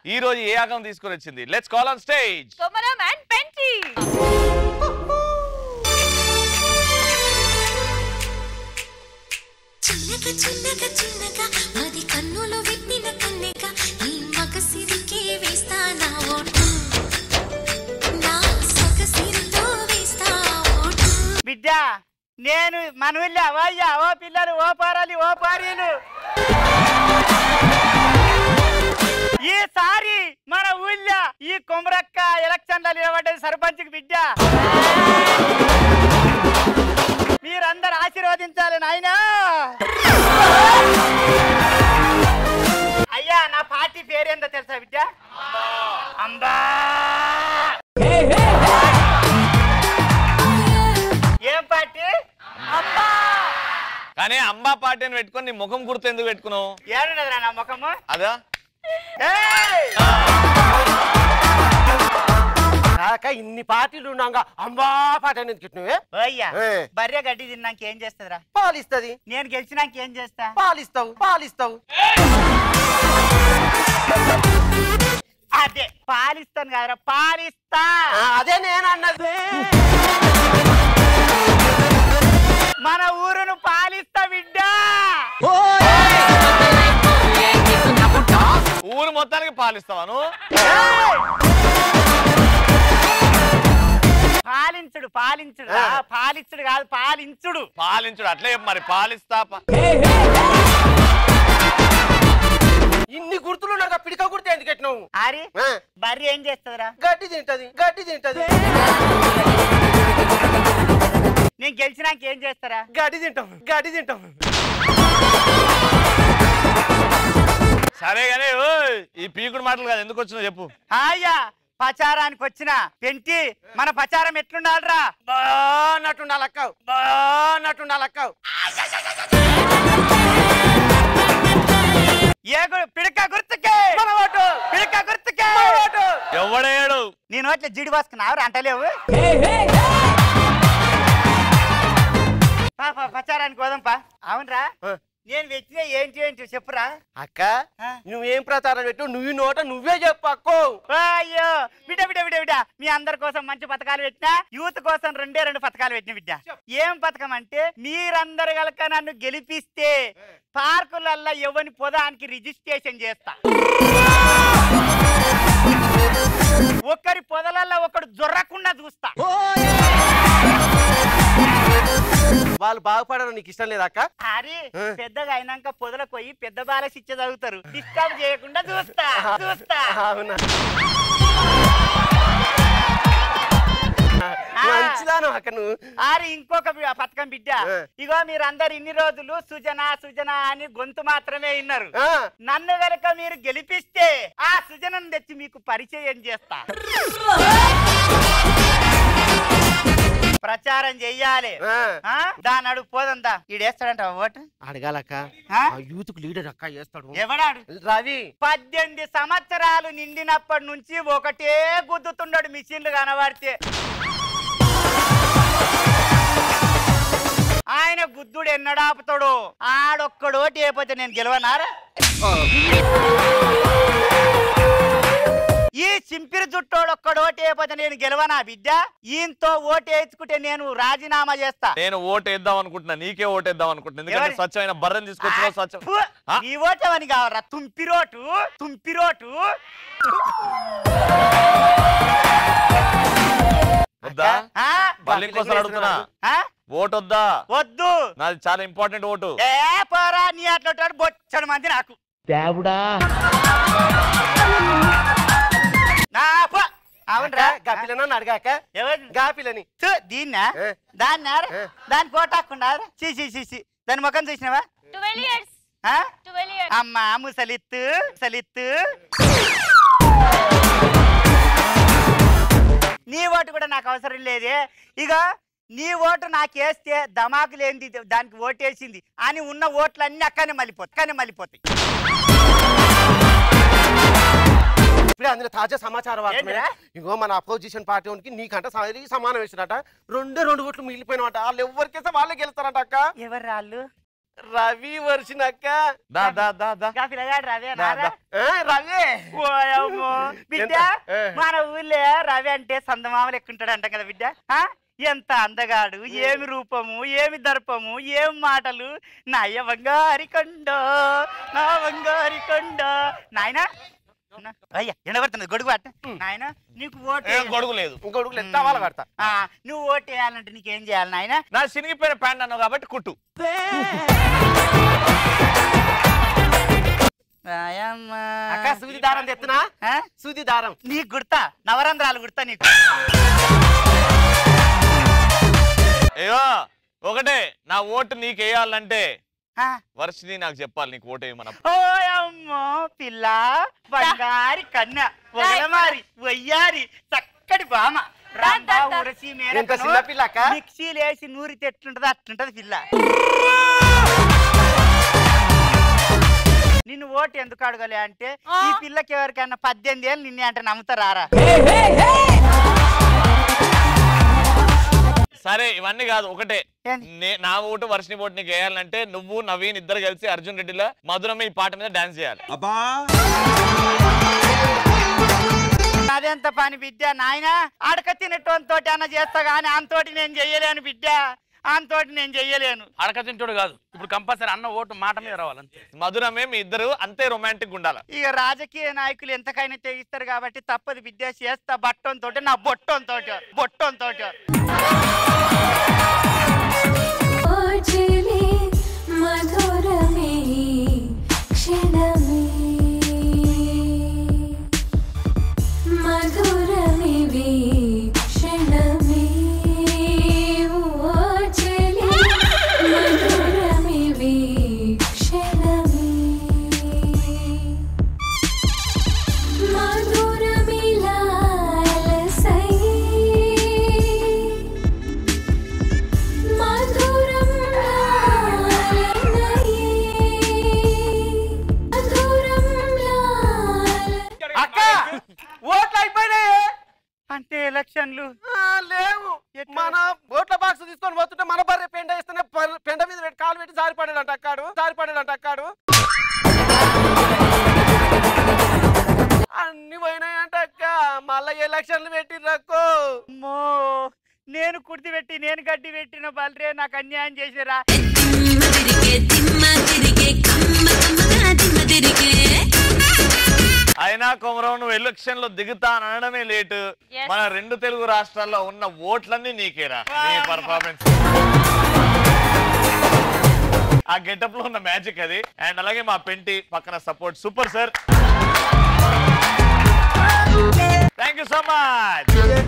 ఈ రోజు ఏ యాగం తీసుకొని వచ్చింది let's call on stage Komaram and పెంచి చిన్నగా చిన్నగా చిన్నగా అది కన్నులు విప్పిన కన్నెగా ఈ మగసిరికే వేస్తా నా ఓటు నా సొగసిరితో వేస్తా ఓటు బిడ్డ నేను మనవిల్లి అవయ్యా ఓ పిల్లలు ఓ పారాలి ఓ పారీలు ఈసారి మన ఊళ్ళో ఈ కొమరక్క ఎలక్షన్లో నిలబడ్డది సర్పంచ్కి బిడ్డ మీరందరూ ఆశీర్వదించాలి నాయన అయ్యా నా పార్టీ పేరేందో తెలుసా బిడ్డ అంబా ఏం పార్టీ అబ్బా కానీ అంబా పార్టీని పెట్టుకొని నీ ముఖం గుర్తు ఎందుకు పెట్టుకున్నావు ఏడున్నదిరా నా ముఖము అదా ఏయ్! కాక ఇన్ని పార్టీలు ఉన్నాగా అంబా పాట అనేది కిట్టినవే ఓయ్యా ఏ. బర్రె గడ్డి తిన్నాక ఏం చేస్తుందిరా పాలిస్తది నేను గెలిచినాక ఏం చేస్తా పాలిస్తావు పాలిస్తావు అదే పాలిస్తాను కదరా పాలిస్తా ఆ, అదే నేను అన్నది మన ఊరును పాలిస్తా బిడ్డ ఊరు మొత్తానికి పాలిస్తావా నువ్వు ఏయ్! పాలించుడు పాలించుడు రా. పాలించుడు కాదు పాలించుడు పాలించుడు అట్లే చెప్పు మరి పాలిస్తా పా- ఇన్ని గుర్తులు ఉన్నాక పిడిక గుర్తు ఎందుకు ఎట్టినావు ఆరి ఆ, బర్రె ఏం చేస్తుందిరా గడ్డి తింటది గడ్డి తింటది నేను గెలిచినాక ఏం చేస్తారా గడ్డి తింటాం గడ్డి తింటాం సరే కానీ ఓయ్, ఈ పీకుడు మాటలు కాదు ఎందుకు వచ్చినావు చెప్పు అయ్యా పచారానికి వచ్చిన పెంటి మన పచారం ఎట్లుండాలరా బాగున్నట్టుండాలక్క బాగున్నట్టుండాలక్క ఏ గు- పిడక గుర్తుకే మన ఓటు పిడక గుర్తుకే ఓటు ఎవడేడు నీ నోట్ల జిడి వాసుకున్నావు అంటలేవు పా, పా, పచారానికి పోదాంపా అవునరా ఆ. నేను వెచ్చిన ఏంటి ఏంటి చెప్పురా అక్క ఆ. నువ్వేం ప్రచారం పెట్టు నువ్వు నోట నువ్వే చెప్పు అక్కో అయ్యో బిడ్డ బిడ్డ బిడ్డ బిడ్డ మీ అందరి కోసం మంచి పథకాలు పెట్టినా యూత్ కోసం రెండే రెండు పథకాలు పెట్టిన బిడ్డ ఏం పథకం అంటే మీరందరు గలక నన్ను గెలిపిస్తే పార్కులల్లో ఎవని పొదానికి రిజిస్ట్రేషన్ చేస్తా ఒక్కరి పొదలల్లో ఒకడు జొర్రకుండా చూస్తా వాళ్ళు బాగుపడడం నీకు ఇష్టం లేదా అక్క అరే ఆ. పెద్దగా అయినాక పొదలకు పోయి పెద్ద బాల శిక్ష చదువుతారు డిస్టర్బ్ చేయకుండా చూస్తా చూస్తా అవునా మంచిదాను అక్క నువ్వు ఆరి ఇంకొక బి- పథకం బిడ్డ ఆ. ఇగో మీరందరు ఇన్ని రోజులు సుజన సుజన అని గొంతు మాత్రమే విన్నారు ఆ, నన్ను గనక మీరు గెలిపిస్తే ఆ సుజనను తెచ్చి మీకు పరిచయం చేస్తా ప్రచారం చెయ్యాలి ఆ. ఆ? దాని అడుగు పోదందా ఈడేస్తాడంట ఓటు అడగాలక్క ఆ? ఆ యూత్ లీడర్ అక్క చేస్తాడు ఎవడాడు రవి పద్దెనిమిది సంవత్సరాలు నిండినప్పటి నుంచి ఒకటే గుద్దుతున్నాడు మిషన్లు కనబడితే ఆయన గుద్దుడు ఎన్నడాపుతాడు ఆడొక్కడోటి అయిపోతే నేను గెలవనారా ఈ చింపిరి జుట్టోడు ఒక్కడోటి అయిపోతే నేను గెలవనా బిడ్డ ఈయంతో ఓటు వేయించుకుంటే నేను రాజీనామా చేస్తా నేను ఓటు వేద్దాం అనుకుంటున్నా నీకే ఓటు వేద్దాం అనుకుంటున్నా ఎందుకంటే ఎవరి- స్వచ్ఛమైన బర్రెని తీసుకొచ్చినావు స్వచ్ఛ ఫు! ఆ? నీ ఓటేమని కావరా తుంపిరోటు తుంపిరోటు వద్దా ఆ? మళ్ళీ ఇంకోసారి అడుగుతున్నా ఆ? ఓటు వద్దా వద్దు నాది చాలా ఇంపార్టెంట్ ఓటు ఏ పోరా నీ అట్లా బొచ్చడు మంది నాకు నా పో. అవునరా గా పిల్లని అడగాక ఎవరు గా పిల్లని థు, దీన్నా ఏ? దాన్ని ఏ? దాని కోటాకుండా చీ చీ చీ చీ దాని ముఖం చూసినావా ట్వెల్వ్ ఇయర్స్ ఆ? ట్వెల్వ్ ఇయర్స్ అమ్మా ముసలిత్తు ముసలిత్తు నీ ఓటు కూడా నాకు అవసరం లేదే ఇక నీ ఓటు నాకేస్తే దమాకు లేనిది దానికి ఓటేసింది అని ఉన్న ఓట్లన్నీ అక్కనే మళ్ళీపోతాయి అక్కనే మళ్ళీపోతాయి ఇప్పుడు అందులో తాజా సమాచారం వార్త ఏంటిరా? ఇగో మన అపోజిషన్ పార్టీ వానికి నీకంట సరి సమానం వేసినట రెండు రెండు ఓట్లు మిగిలిపోయినమాట వాళ్ళు ఎవరికేస్తే వాళ్ళే గెలుస్తారట అక్క ఎవరు రాళ్ళు రవి వర్షినక్క దా దా దా దా ఇంకా పిల్లగాడు రవి దా, నారా దా. రవి ఓయమ్మో బిడ్డ ఎంత? ఏ. మన ఊళ్ళో రవి అంటే సందమామలు ఎక్కుంటాడు అంట కదా బిడ్డ ఆ? ఎంత అందగాడు ఏమి రూపము ఏమి దర్పము ఏం మాటలు నాయ బంగారి కొండ నా బంగారి కొండ నాయన అయ్యా ఎండబడుతున్నది గొడుగు అట్ట నాయన నీకు ఓటు ఏం గొడుగు లేదు ఇంకొడుకులు ఎంత వాళ్ళ కడతా ఆ, నువ్వు ఓటు వేయాలంటే నీకేం చేయాలి నాయన నా చినిగిపోయిన ప్యాంట్ అన్నావు కాబట్టి కుట్టు అక్క సూది దారం తెస్తున్నా ఆ? సూది దారం నీకు గుర్తా నవరంధ్రాలు గుర్తా నీకు అయ్యో ఒకటే నా ఓటు నీకు వేయాలంటే ఆ? వర్షిని నాకు చెప్పాలి నీకు ఓటు వేయమన్న ఓయమ్మో పిల్ల బంగారి కన్య వగలమారి వయ్యారి చక్కటి బామ రాంబా దా, దా. ఉరసి ఎంత చిన్న పిల్ల అక్క? మిక్సీలు వేసి నూరితే ఎట్లుంటది అట్లుంటది పిల్ల నిన్ను ఓటు ఎందుకు అడగలే అంటే ఆ. ఈ పిల్లకి ఎవరికైనా పద్దెనిమిది ఏళ్ళు నిన్నే అంటే నమ్ముతారా సరే ఇవన్నీ కాదు ఒకటే ఏంది? నే- నా ఓటు వర్షిని ఓటు నీకు వేయాలంటే నువ్వు నవీన్ ఇద్దరు కలిసి అర్జున్ రెడ్డిలో మధురమే ఈ పాట మీద డాన్స్ చేయాలి అదెంత పని బిడ్డ నాయన అడక తినటోని అన్న చేస్తా గానీ అంతోటి నేను చెయ్యలేను బిడ్డ అంతోటి నేను చెయ్యలేను అడక తింటాడు కాదు ఇప్పుడు కంపల్సరీ అన్న ఓటు మాట మీద రావాలి అంతే మధురమే మీ ఇద్దరు అంతే రొమాంటిక్ ఉండాలి ఇక రాజకీయ నాయకులు ఎంతకైనా తెగిస్తారు కాబట్టి తప్పదు బిడ్డ చేస్తా బట్టం తోటి నా బొట్టం తోటి బొట్టం తోటి ఓజలే మధురమే క్షణమే మధురమివి క్షణమే ఓజలే మధురమివి క్షణమే మధురమిలాలసై మధురం లాలనయే మధురం లాల అక్క ఓట్లు అయిపోయినాయి అంటే ఎలక్షన్లు ఆ, లేవు ఎట్లా? మన ఓట్ల బాక్స్ తీసుకొని పోతుంటే మన బర్రె పెండ వేస్తేనే పర్- పెండ మీద పెట్టి కాలు పెట్టి జారిపడాడంట అక్కాడు జారిపడాడంట అక్కాడు అన్ని పోయినాయంట అక్క మళ్ళా ఎలక్షన్లు పెట్టిర్రక్కో అమ్మో నేను కుర్తి పెట్టి నేను గడ్డి పెట్టిన బలరే నాకు అన్యాయం చేసిరా అయినా కొమరం నువ్వు ఎలక్షన్ లో దిగుతా అని అనడమే లేటు Yes. మన రెండు తెలుగు రాష్ట్రాల్లో ఉన్న ఓట్లన్నీ నీకేరా నీ పర్ఫార్మెన్స్ ఆ గెటప్ లో ఉన్న మ్యాజిక్ అది అండ్ అలాగే మా పెంటి పక్కన support super sir thank you so much